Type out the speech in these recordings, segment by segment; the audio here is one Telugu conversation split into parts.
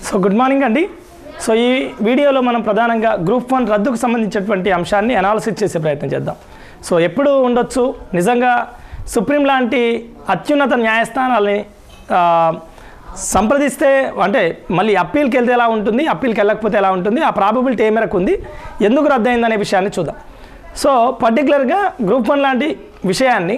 సో గుడ్ మార్నింగ్ అండి సో ఈ వీడియోలో మనం ప్రధానంగా గ్రూప్ వన్ రద్దుకు సంబంధించినటువంటి అంశాన్ని అనాలిసిస్ చేసే ప్రయత్నం చేద్దాం సో ఎప్పుడు ఉండొచ్చు నిజంగా సుప్రీం లాంటి అత్యున్నత న్యాయస్థానాలని ఆ, సంప్రదిస్తే అంటే మళ్ళీ అప్పీల్కి వెళ్తే ఎలా ఉంటుంది అప్పీల్కి వెళ్ళకపోతే ఎలా ఉంటుంది ఆ ప్రాబబిలిటీ ఏ మేరకు ఉంది ఎందుకు రద్దయిందనే విషయాన్ని చూద్దాం సో పర్టికులర్గా గ్రూప్ వన్ లాంటి విషయాన్ని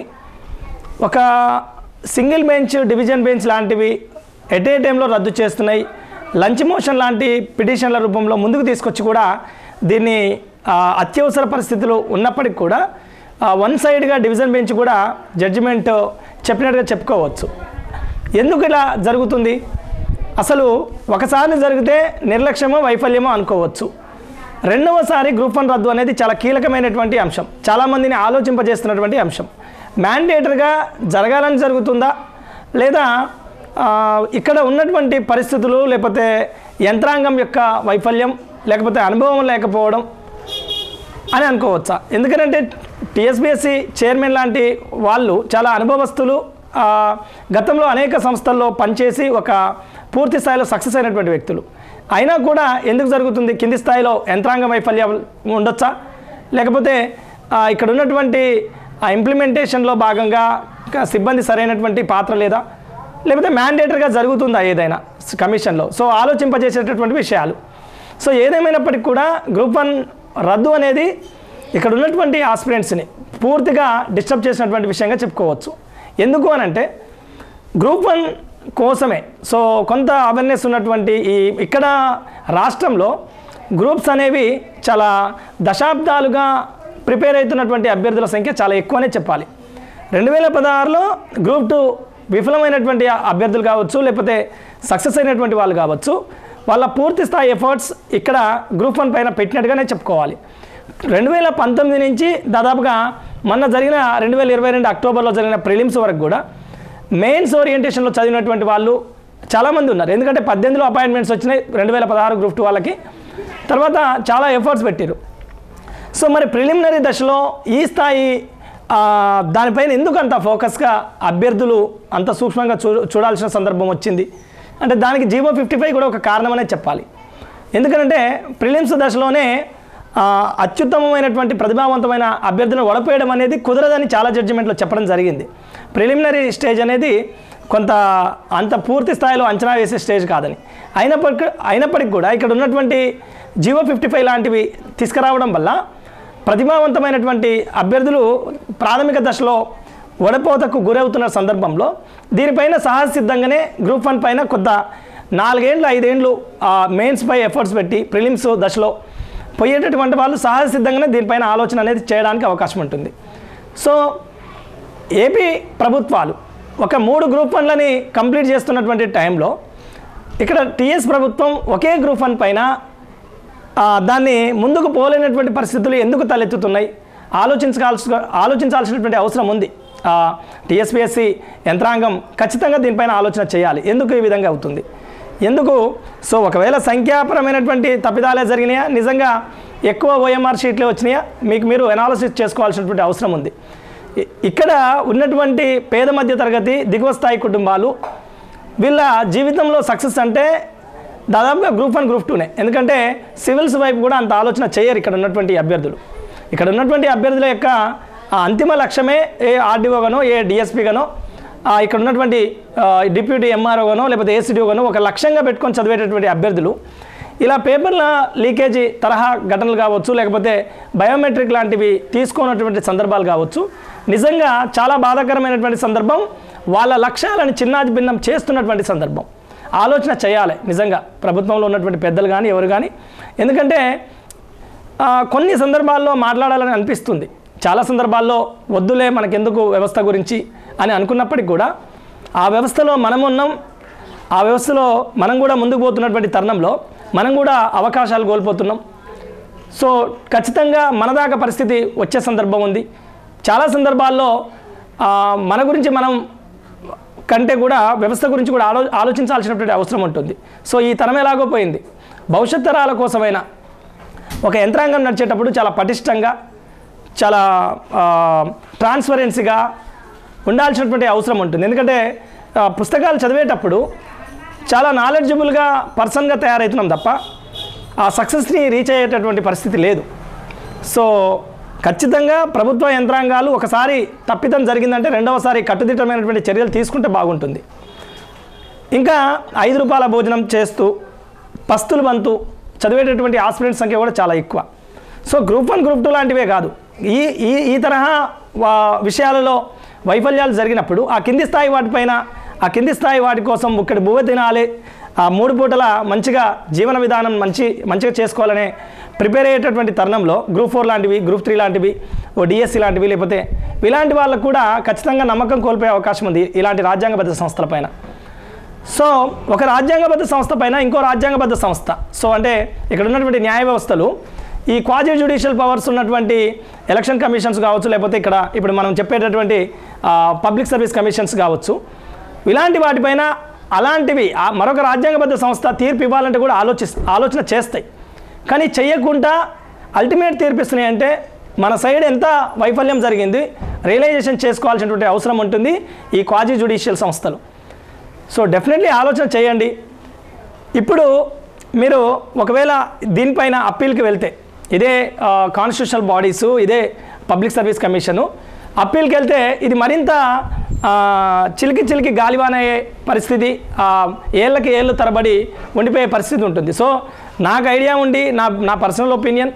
ఒక సింగిల్ బెంచ్ డివిజన్ బెంచ్ లాంటివి ఎట్ ఏ టైంలో రద్దు చేస్తున్నాయి లంచ్ మోషన్ లాంటి పిటిషన్ల రూపంలో ముందుకు తీసుకొచ్చి కూడా దీన్ని ఆ, అత్యవసర పరిస్థితులు ఉన్నప్పటికి కూడా వన్ సైడ్గా డివిజన్ బెంచ్ కూడా జడ్జిమెంట్ చెప్పినట్టుగా చెప్పుకోవచ్చు ఎందుకు ఇలా జరుగుతుంది అసలు ఒకసారి జరిగితే నిర్లక్ష్యమో వైఫల్యమో అనుకోవచ్చు రెండవసారి గ్రూప్ వన్ రద్దు అనేది చాలా కీలకమైనటువంటి అంశం చాలామందిని ఆలోచింపజేస్తున్నటువంటి అంశం మ్యాండేటర్గా జరగాలని జరుగుతుందా లేదా ఆ, ఇక్కడ ఉన్నటువంటి పరిస్థితులు లేకపోతే యంత్రాంగం యొక్క వైఫల్యం లేకపోతే అనుభవం లేకపోవడం అని అనుకోవచ్చా ఎందుకంటే టీఎస్బిఎస్సి చైర్మన్ లాంటి వాళ్ళు చాలా అనుభవస్తులు ఆ, గతంలో అనేక సంస్థల్లో పనిచేసి ఒక పూర్తి స్థాయిలో సక్సెస్ అయినటువంటి వ్యక్తులు అయినా కూడా ఎందుకు జరుగుతుంది కింది స్థాయిలో యంత్రాంగ వైఫల్యం ఉండొచ్చా లేకపోతే ఆ, ఇక్కడ ఉన్నటువంటి ఆ ఇంప్లిమెంటేషన్లో భాగంగా క- సిబ్బంది సరైనటువంటి పాత్ర లేదా లేకపోతే మ్యాండేటరీగా జరుగుతుందా ఏదైనా కమిషన్లో సో ఆలోచింపజేసేటటువంటి విషయాలు సో ఏదేమైనప్పటికీ కూడా గ్రూప్ వన్ రద్దు అనేది ఇక్కడ ఉన్నటువంటి ఆస్పిరెంట్స్ని పూర్తిగా డిస్టర్బ్ చేసినటువంటి విషయంగా చెప్పుకోవచ్చు ఎందుకు అని అంటే గ్రూప్ వన్ కోసమే సో కొంత అవేర్నెస్ ఉన్నటువంటి ఈ ఇక్కడ రాష్ట్రంలో గ్రూప్స్ అనేవి చాలా దశాబ్దాలుగా ప్రిపేర్ అవుతున్నటువంటి అభ్యర్థుల సంఖ్య చాలా ఎక్కువనే చెప్పాలి రెండు వేల పదహారులో గ్రూప్ టూ విఫలమైనటువంటి అభ్యర్థులు కావచ్చు లేకపోతే సక్సెస్ అయినటువంటి వాళ్ళు కావచ్చు వాళ్ళ పూర్తి స్థాయి ఎఫర్ట్స్ ఇక్కడ గ్రూప్ వన్ పైన పెట్టినట్టుగానే చెప్పుకోవాలి రెండు వేల పంతొమ్మిది నుంచి దాదాపుగా మొన్న జరిగిన రెండు వేల ఇరవై రెండు అక్టోబర్లో జరిగిన ప్రిలిమ్స్ వరకు కూడా మెయిన్స్ ఓరియంటేషన్లో చదివినటువంటి వాళ్ళు చాలామంది ఉన్నారు ఎందుకంటే పద్దెనిమిదిలో అపాయింట్మెంట్స్ వచ్చినాయి రెండు వేల పదహారు గ్రూప్ టూ వాళ్ళకి తర్వాత చాలా ఎఫర్ట్స్ పెట్టారు సో మరి ప్రిలిమినరీ దశలో ఈ స్థాయి ఆ, దానిపైన ఎందుకు అంత ఫోకస్గా అభ్యర్థులు అంత సూక్ష్మంగా చూ చూడాల్సిన సందర్భం వచ్చింది అంటే దానికి జీవో ఫిఫ్టీ ఫైవ్ కూడా ఒక కారణమనే చెప్పాలి ఎందుకంటే ప్రిలిమ్స్ దశలోనే ఆ, అత్యుత్తమమైనటువంటి ప్రతిభావంతమైన అభ్యర్థులను ఒడపేయడం అనేది కుదరదని చాలా జడ్జిమెంట్లో చెప్పడం జరిగింది ప్రిలిమినరీ స్టేజ్ అనేది కొంత అంత పూర్తి స్థాయిలో అంచనా వేసే స్టేజ్ కాదని అయినప్పటికీ అయినప్పటికీ కూడా ఇక్కడ ఉన్నటువంటి జీవో ఫిఫ్టీ ఫైవ్ లాంటివి తీసుకురావడం వల్ల ప్రతిభావంతమైనటువంటి అభ్యర్థులు ప్రాథమిక దశలో వడపోతకు గురవుతున్న సందర్భంలో దీనిపైన సహజసిద్ధంగానే గ్రూప్ వన్ పైన కొంత నాలుగేండ్లు ఐదేండ్లు మెయిన్స్ పై ఎఫర్ట్స్ పెట్టి ప్రిలిమ్స్ దశలో పోయేటటువంటి వాళ్ళు సహజసిద్ధంగానే దీనిపైన ఆలోచన అనేది చేయడానికి అవకాశం ఉంటుంది సో ఏపీ ప్రభుత్వాలు ఒక మూడు గ్రూప్ వన్లని కంప్లీట్ చేస్తున్నటువంటి టైంలో ఇక్కడ టీఎస్ ప్రభుత్వం ఒకే గ్రూప్ వన్ పైన ఆ, దాన్ని ముందుకు పోలేనటువంటి పరిస్థితులు ఎందుకు తలెత్తుతున్నాయి ఆలోచించాల్సి ఆలోచించాల్సినటువంటి అవసరం ఉంది టీఎస్పీఎస్సి యంత్రాంగం ఖచ్చితంగా దీనిపైన ఆలోచన చేయాలి ఎందుకు ఈ విధంగా అవుతుంది ఎందుకు సో ఒకవేళ సంఖ్యాపరమైనటువంటి తప్పిదాలే జరిగినాయా నిజంగా ఎక్కువ ఓఎంఆర్ షీట్లే వచ్చినాయా మీకు మీరు ఎనాలిసిస్ చేసుకోవాల్సినటువంటి అవసరం ఉంది ఇ- ఇక్కడ ఉన్నటువంటి పేద మధ్య తరగతి దిగువ స్థాయి కుటుంబాలు వీళ్ళ జీవితంలో సక్సెస్ అంటే దాదాపుగా గ్రూప్ వన్ గ్రూప్ టూనే ఎందుకంటే సివిల్స్ వైపు కూడా అంత ఆలోచన చేయరు ఇక్కడ ఉన్నటువంటి అభ్యర్థులు ఇక్కడ ఉన్నటువంటి అభ్యర్థుల యొక్క ఆ అంతిమ లక్ష్యమే ఏ ఆర్డీఓగానో ఏ డిఎస్పీగానో ఇక్కడ ఉన్నటువంటి ఆ, డిప్యూటీ ఎంఆర్ఓగానో లేకపోతే ఏసీడీఓగానో ఒక లక్ష్యంగా పెట్టుకొని చదివేటటువంటి అభ్యర్థులు ఇలా పేపర్ల లీకేజీ తరహా ఘటనలు కావచ్చు లేకపోతే బయోమెట్రిక్ లాంటివి తీసుకున్నటువంటి సందర్భాలు కావచ్చు నిజంగా చాలా బాధాకరమైనటువంటి సందర్భం వాళ్ళ లక్ష్యాలను చిన్నాది భిన్నం చేస్తున్నటువంటి సందర్భం ఆలోచన చేయాలి నిజంగా ప్రభుత్వంలో ఉన్నటువంటి పెద్దలు కానీ ఎవరు కానీ ఎందుకంటే ఆ, కొన్ని సందర్భాల్లో మాట్లాడాలని అనిపిస్తుంది చాలా సందర్భాల్లో వద్దులే మనకెందుకు వ్యవస్థ గురించి అని అనుకున్నప్పటికీ కూడా ఆ వ్యవస్థలో మనం ఉన్నాం ఆ వ్యవస్థలో మనం కూడా ముందుకు పోతున్నటువంటి తరుణంలో మనం కూడా అవకాశాలు కోల్పోతున్నాం సో ఖచ్చితంగా మన దాకా పరిస్థితి వచ్చే సందర్భం ఉంది చాలా సందర్భాల్లో ఆ, మన గురించి మనం కంటే కూడా వ్యవస్థ గురించి కూడా ఆలో ఆలోచించాల్సినటువంటి అవసరం ఉంటుంది సో ఈ తరం ఎలాగో పోయింది భవిష్యత్ తరాల కోసమైనా ఒక యంత్రాంగం నడిచేటప్పుడు చాలా పటిష్టంగా చాలా ట్రాన్స్పరెన్సీగా ఉండాల్సినటువంటి అవసరం ఉంటుంది ఎందుకంటే ఆ, పుస్తకాలు చదివేటప్పుడు చాలా నాలెడ్జబుల్గా పర్సన్గా తయారవుతున్నాం తప్ప ఆ సక్సెస్ని రీచ్ అయ్యేటటువంటి పరిస్థితి లేదు సో ఖచ్చితంగా ప్రభుత్వ యంత్రాంగాలు ఒకసారి తప్పిదం జరిగిందంటే రెండవసారి కట్టుదిట్టమైనటువంటి చర్యలు తీసుకుంటే బాగుంటుంది ఇంకా ఐదు రూపాయల భోజనం చేస్తూ పస్తులు బంతు చదివేటటువంటి ఆస్పిరెంట్ సంఖ్య కూడా చాలా ఎక్కువ so group one group two లాంటివే కాదు ఈ ఈ ఈ తరహా వా- విషయాలలో వైఫల్యాలు జరిగినప్పుడు ఆ కింది స్థాయి వాటిపైన ఆ కింది స్థాయి వాటి కోసం ఇక్కడ బువ్వ తినాలి ఆ మూడు పూటల మంచిగా జీవన విధానం మంచి మంచిగా చేసుకోవాలనే ప్రిపేర్ అయ్యేటటువంటి తరుణంలో గ్రూప్ ఫోర్ లాంటివి గ్రూప్ త్రీ లాంటివి ఓ డిఎస్సి లాంటివి లేకపోతే ఇలాంటి వాళ్ళకు కూడా ఖచ్చితంగా నమ్మకం కోల్పోయే అవకాశం ఉంది ఇలాంటి రాజ్యాంగబద్ధ సంస్థలపైన సో ఒక రాజ్యాంగబద్ధ సంస్థ పైన ఇంకో రాజ్యాంగబద్ధ సంస్థ సో అంటే ఇక్కడ ఉన్నటువంటి న్యాయ వ్యవస్థలు ఈ క్వాజీ జ్యుడిషియల్ పవర్స్ ఉన్నటువంటి ఎలక్షన్ కమిషన్స్ కావచ్చు లేకపోతే ఇక్కడ ఇప్పుడు మనం చెప్పేటటువంటి పబ్లిక్ సర్వీస్ కమిషన్స్ కావచ్చు ఇలాంటి వాటిపైన అలాంటివి ఆ మరొక రాజ్యాంగబద్ధ సంస్థ తీర్పు ఇవ్వాలంటే కూడా ఆలోచి ఆలోచన చేస్తాయి కానీ చెయ్యకుండా అల్టిమేట్ తీర్పిస్తున్నాయి అంటే మన సైడ్ ఎంత వైఫల్యం జరిగింది రియలైజేషన్ చేసుకోవాల్సినటువంటి అవసరం ఉంటుంది ఈ క్వాజీ జ్యుడిషియల్ సంస్థలు సో డెఫినెట్లీ ఆలోచన చేయండి ఇప్పుడు మీరు ఒకవేళ దీనిపైన అప్పీల్కి వెళ్తే ఇదే కాన్స్టిట్యూషనల్ బాడీసు ఇదే పబ్లిక్ సర్వీస్ కమిషను అప్పీల్కి వెళ్తే ఇది మరింత ఆ, చిలికి చిలికి గాలివాన అయ్యే పరిస్థితి ఆ, ఏళ్ళకి ఏళ్ళు తరబడి ఉండిపోయే పరిస్థితి ఉంటుంది సో నాకు ఐడియా ఉండి నా నా పర్సనల్ ఒపీనియన్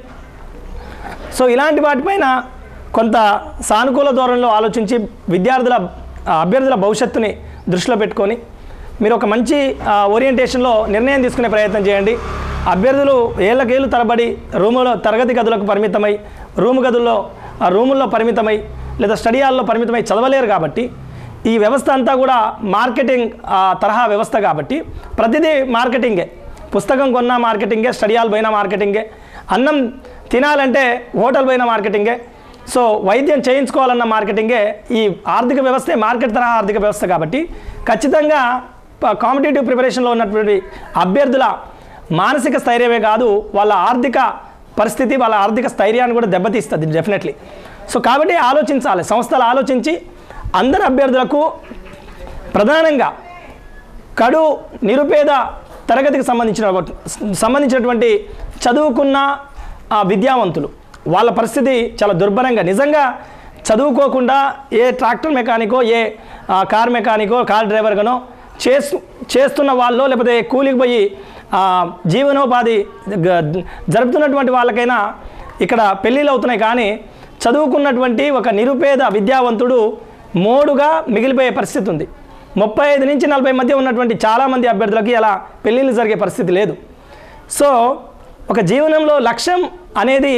సో ఇలాంటి వాటిపైన కొంత సానుకూల ధోరణిలో ఆలోచించి విద్యార్థుల ఆ, అభ్యర్థుల భవిష్యత్తుని దృష్టిలో పెట్టుకొని మీరు ఒక మంచి ఆ, ఓరియంటేషన్లో నిర్ణయం తీసుకునే ప్రయత్నం చేయండి అభ్యర్థులు ఏళ్ళకేళ్ళు తరబడి రూములో తరగతి గదులకు పరిమితమై రూము గదుల్లో ఆ రూముల్లో పరిమితమై లేదా స్టడీ హాల్లో పరిమితమై చదవలేరు కాబట్టి ఈ వ్యవస్థ అంతా కూడా మార్కెటింగ్ ఆ, తరహా వ్యవస్థ కాబట్టి ప్రతిదీ మార్కెటింగే పుస్తకం కొన్నా మార్కెటింగే స్టడీ హాల్ పోయినా మార్కెటింగే అన్నం తినాలంటే హోటల్ పోయిన మార్కెటింగే సో వైద్యం చేయించుకోవాలన్న మార్కెటింగే ఈ ఆర్థిక వ్యవస్థే మార్కెట్ తరహా ఆర్థిక వ్యవస్థ కాబట్టి ఖచ్చితంగా కాంపిటేటివ్ ప్రిపరేషన్లో ఉన్నటువంటి అభ్యర్థుల మానసిక స్థైర్యమే కాదు వాళ్ళ ఆర్థిక పరిస్థితి వాళ్ళ ఆర్థిక స్థైర్యాన్ని కూడా దెబ్బతీస్తుంది డెఫినెట్లీ సో కాబట్టి ఆలోచించాలి సంస్థలు ఆలోచించి అందరు అభ్యర్థులకు ప్రధానంగా కడు నిరుపేద తరగతికి సంబంధించిన సంబంధించినటువంటి చదువుకున్న ఆ, విద్యావంతులు వాళ్ళ పరిస్థితి చాలా దుర్భరంగా నిజంగా చదువుకోకుండా ఏ ట్రాక్టర్ మెకానికో ఏ ఆ, కార్ మెకానికో కార్ డ్రైవర్గానో చేస్తు చేస్తున్న వాళ్ళు లేకపోతే కూలికి పోయి ఆ, జీవనోపాధి గ- జరుపుతున్నటువంటి వాళ్ళకైనా ఇక్కడ పెళ్ళిళ్ళు అవుతున్నాయి కానీ చదువుకున్నటువంటి ఒక నిరుపేద విద్యావంతుడు మోడుగా మిగిలిపోయే పరిస్థితి ఉంది ముప్పై ఐదు నుంచి నలభై మధ్య ఉన్నటువంటి చాలామంది అభ్యర్థులకి అలా పెళ్ళిళ్ళు జరిగే పరిస్థితి లేదు సో ఒక జీవనంలో లక్ష్యం అనేది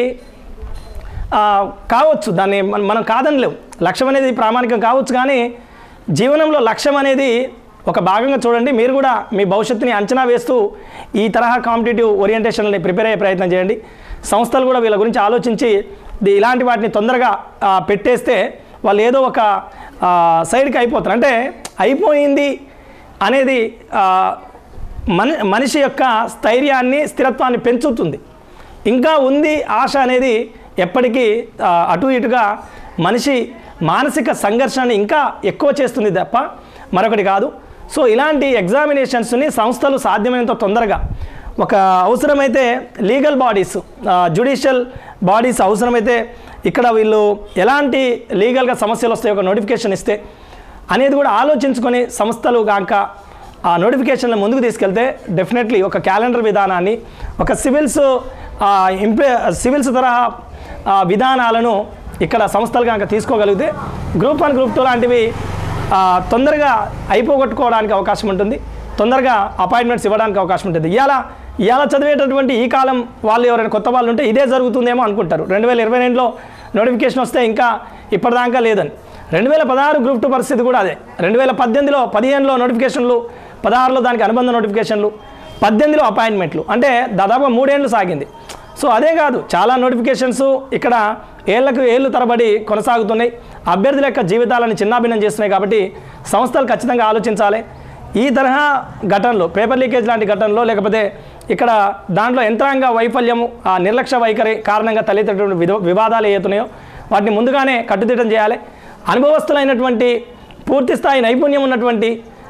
ఆ, కావచ్చు దాన్ని మన- మనం కాదనలేం లక్ష్యం అనేది ప్రామాణికం కావచ్చు కానీ జీవనంలో లక్ష్యం అనేది ఒక భాగంగా చూడండి మీరు కూడా మీ భవిష్యత్తుని అంచనా వేస్తూ ఈ తరహా కాంపిటేటివ్ ఓరియంటేషన్ని ప్రిపేర్ అయ్యే ప్రయత్నం చేయండి సంస్థలు కూడా వీళ్ళ గురించి ఆలోచించి ది- ఇలాంటి వాటిని తొందరగా ఆ, పెట్టేస్తే వాళ్ళు ఏదో ఒక ఆ, సైడ్కి అయిపోతారు అంటే అయిపోయింది అనేది ఆ, మన మనిషి యొక్క స్థైర్యాన్ని స్థిరత్వాన్ని పెంచుతుంది ఇంకా ఉంది ఆశ అనేది ఎప్పటికీ ఆ, అటు ఇటుగా మనిషి మానసిక సంఘర్షణని ఇంకా ఎక్కువ చేస్తుంది తప్ప మరొకటి కాదు సో ఇలాంటి ఎగ్జామినేషన్స్ని సంస్థలు సాధ్యమైనంత తొందరగా ఒక అవసరమైతే లీగల్ బాడీస్ జ్యుడిషియల్ బాడీస్ అవసరమైతే ఇక్కడ వీళ్ళు ఎలాంటి లీగల్గా సమస్యలు వస్తాయి ఒక నోటిఫికేషన్ ఇస్తే అనేది కూడా ఆలోచించుకొని సంస్థలు కాక ఆ నోటిఫికేషన్ల ముందుకు తీసుకెళ్తే డెఫినెట్లీ ఒక క్యాలెండర్ విధానాన్ని ఒక సివిల్స్ ఇంప్లే సివిల్స్ తరహా ఆ, విధానాలను ఇక్కడ సంస్థలు కనుక తీసుకోగలిగితే గ్రూప్ వన్ గ్రూప్ టూ లాంటివి ఆ, తొందరగా అయిపోగొట్టుకోవడానికి అవకాశం ఉంటుంది తొందరగా అపాయింట్మెంట్స్ ఇవ్వడానికి అవకాశం ఉంటుంది ఇవాళ ఇవాళ చదివేటటువంటి ఈ కాలం వాళ్ళు ఎవరైనా కొత్త వాళ్ళు ఉంటే ఇదే జరుగుతుందేమో అనుకుంటారు రెండు వేల ఇరవై రెండులో నోటిఫికేషన్ వస్తే ఇంకా ఇప్పటిదాకా లేదని రెండు వేల పదహారు గ్రూప్ టూ పరిస్థితి కూడా అదే రెండు వేల పద్దెనిమిదిలో పదిహేనులో నోటిఫికేషన్లు పదహారులో దానికి అనుబంధ నోటిఫికేషన్లు పద్దెనిమిదిలో అపాయింట్మెంట్లు అంటే దాదాపుగా మూడేళ్ళు సాగింది సో అదే కాదు చాలా నోటిఫికేషన్స్ ఇక్కడ ఏళ్లకు ఏళ్ళు తరబడి కొనసాగుతున్నాయి అభ్యర్థుల యొక్క జీవితాలను చిన్నాభిన్నం చేస్తున్నాయి కాబట్టి సంస్థలు ఖచ్చితంగా ఆలోచించాలి ఈ తరహా ఘటనలు పేపర్ లీకేజ్ లాంటి ఘటనలో లేకపోతే ఇక్కడ దాంట్లో యంత్రాంగ వైఫల్యము ఆ నిర్లక్ష్య వైఖరి కారణంగా తలెత్తేటువంటి విధ- వివాదాలు ఏతున్నాయో వాటిని ముందుగానే కట్టుదిట్టం చేయాలి అనుభవస్తులైనటువంటి పూర్తి స్థాయి నైపుణ్యం ఉన్నటువంటి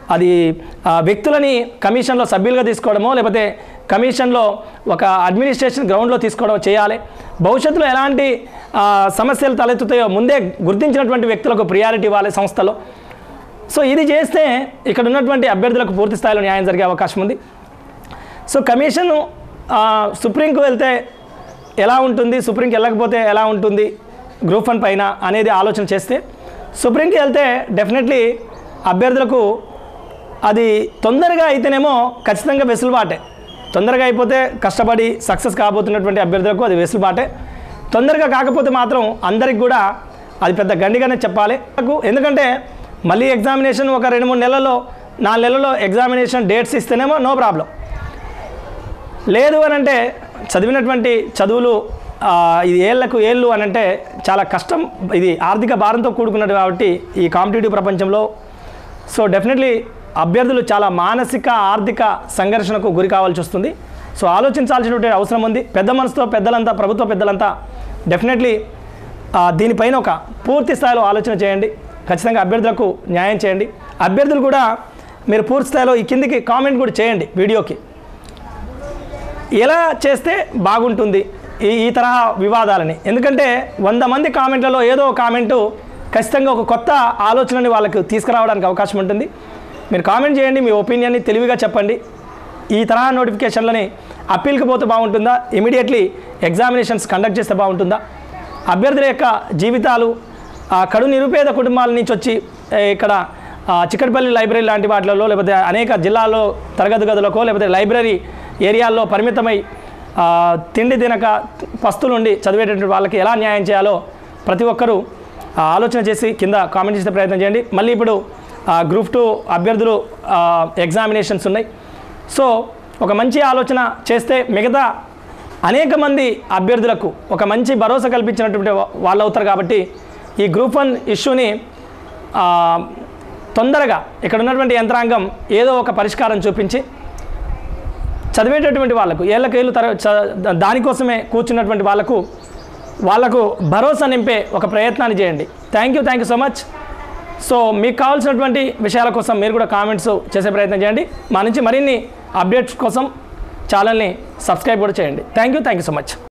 అది ఆ, వ్యక్తులని కమిషన్లో సభ్యులుగా తీసుకోవడమో లేకపోతే కమిషన్లో ఒక అడ్మినిస్ట్రేషన్ గ్రౌండ్లో తీసుకోవడం చేయాలి భవిష్యత్తులో ఎలాంటి ఆ, సమస్యలు తలెత్తుతాయో ముందే గుర్తించినటువంటి వ్యక్తులకు ప్రియారిటీ ఇవ్వాలి సంస్థలో సో ఇది చేస్తే ఇక్కడ ఉన్నటువంటి అభ్యర్థులకు పూర్తి స్థాయిలో న్యాయం జరిగే అవకాశం ఉంది సో కమిషన్ ఆ, సుప్రీంకు వెళ్తే ఎలా ఉంటుంది సుప్రీంకి వెళ్ళకపోతే ఎలా ఉంటుంది గ్రూప్ వన్ పైన అనేది ఆలోచన చేస్తే సుప్రీంకి వెళ్తే డెఫినెట్లీ అభ్యర్థులకు అది తొందరగా అయితేనేమో ఖచ్చితంగా వెసులుబాటే తొందరగా అయిపోతే కష్టపడి సక్సెస్ కాబోతున్నటువంటి అభ్యర్థులకు అది వెసులుబాటే తొందరగా కాకపోతే మాత్రం అందరికి కూడా అది పెద్ద గండిగానే చెప్పాలి నాకు ఎందుకంటే మళ్ళీ ఎగ్జామినేషన్ ఒక రెండు మూడు నెలల్లో నాలుగు నెలల్లో ఎగ్జామినేషన్ డేట్స్ ఇస్తేనేమో నో ప్రాబ్లం లేదు అని అంటే చదివినటువంటి చదువులు ఆ, ఇది ఏళ్లకు ఏళ్ళు అని అంటే చాలా కష్టం ఇది ఆర్థిక భారంతో కూడుకున్నది కాబట్టి ఈ కాంపిటేటివ్ ప్రపంచంలో సో డెఫినెట్లీ అభ్యర్థులు చాలా మానసిక ఆర్థిక సంఘర్షణకు గురి కావాల్సి వస్తుంది సో ఆలోచించాల్సినటువంటి అవసరం ఉంది పెద్ద మనసుతో పెద్దలంతా ప్రభుత్వ పెద్దలంతా డెఫినెట్లీ ఆ, దీనిపైన ఒక పూర్తి స్థాయిలో ఆలోచన చేయండి ఖచ్చితంగా అభ్యర్థులకు న్యాయం చేయండి అభ్యర్థులు కూడా మీరు పూర్తి స్థాయిలో ఈ కిందికి కామెంట్ కూడా చేయండి వీడియోకి ఎలా చేస్తే బాగుంటుంది ఈ ఈ తరహా వివాదాలని ఎందుకంటే వంద మంది కామెంట్లలో ఏదో ఒక కామెంటు ఖచ్చితంగా ఒక కొత్త ఆలోచనని వాళ్ళకు తీసుకురావడానికి అవకాశం ఉంటుంది మీరు కామెంట్ చేయండి మీ ఒపీనియన్ని తెలివిగా చెప్పండి ఈ తరహా నోటిఫికేషన్లని అప్పీల్కి పోతే బాగుంటుందా ఇమీడియట్లీ ఎగ్జామినేషన్స్ కండక్ట్ చేస్తే బాగుంటుందా అభ్యర్థుల యొక్క జీవితాలు ఆ కడు నిరుపేద కుటుంబాల నుంచి వచ్చి ఏ, ఇక్కడ ఆ, చిక్కడపల్లి లైబ్రరీ లాంటి వాటిలలో లేకపోతే అనేక జిల్లాల్లో తరగతి గదులకో లేకపోతే లైబ్రరీ ఏరియాల్లో పరిమితమై ఆ, తిండి తినక పస్తులుండి చదివేటటువంటి వాళ్ళకి ఎలా న్యాయం చేయాలో ప్రతి ఒక్కరూ ఆ, ఆలోచన చేసి కింద కామెంట్ చేసే ప్రయత్నం చేయండి మళ్ళీ ఇప్పుడు గ్రూప్ టూ అభ్యర్థులు ఎగ్జామినేషన్స్ ఉన్నాయి సో ఒక మంచి ఆలోచన చేస్తే మిగతా అనేక మంది అభ్యర్థులకు ఒక మంచి భరోసా కల్పించినటువంటి వా- వాళ్ళు అవుతారు కాబట్టి ఈ గ్రూప్ వన్ ఇష్యూని ఆ, తొందరగా ఇక్కడ ఉన్నటువంటి యంత్రాంగం ఏదో ఒక పరిష్కారం చూపించి చదివేటటువంటి వాళ్ళకు ఏళ్ళకి ఏళ్ళు తర చ- దానికోసమే కూర్చున్నటువంటి వాళ్ళకు వాళ్ళకు భరోసా నింపే ఒక ప్రయత్నాన్ని చేయండి thank you thank you so much so మీకు కావాల్సినటువంటి విషయాల కోసం మీరు కూడా కామెంట్స్ చేసే ప్రయత్నం చేయండి మా నుంచి మరిన్ని అప్డేట్స్ కోసం ఛానల్ని సబ్స్క్రైబ్ కూడా చేయండి thank you thank you so much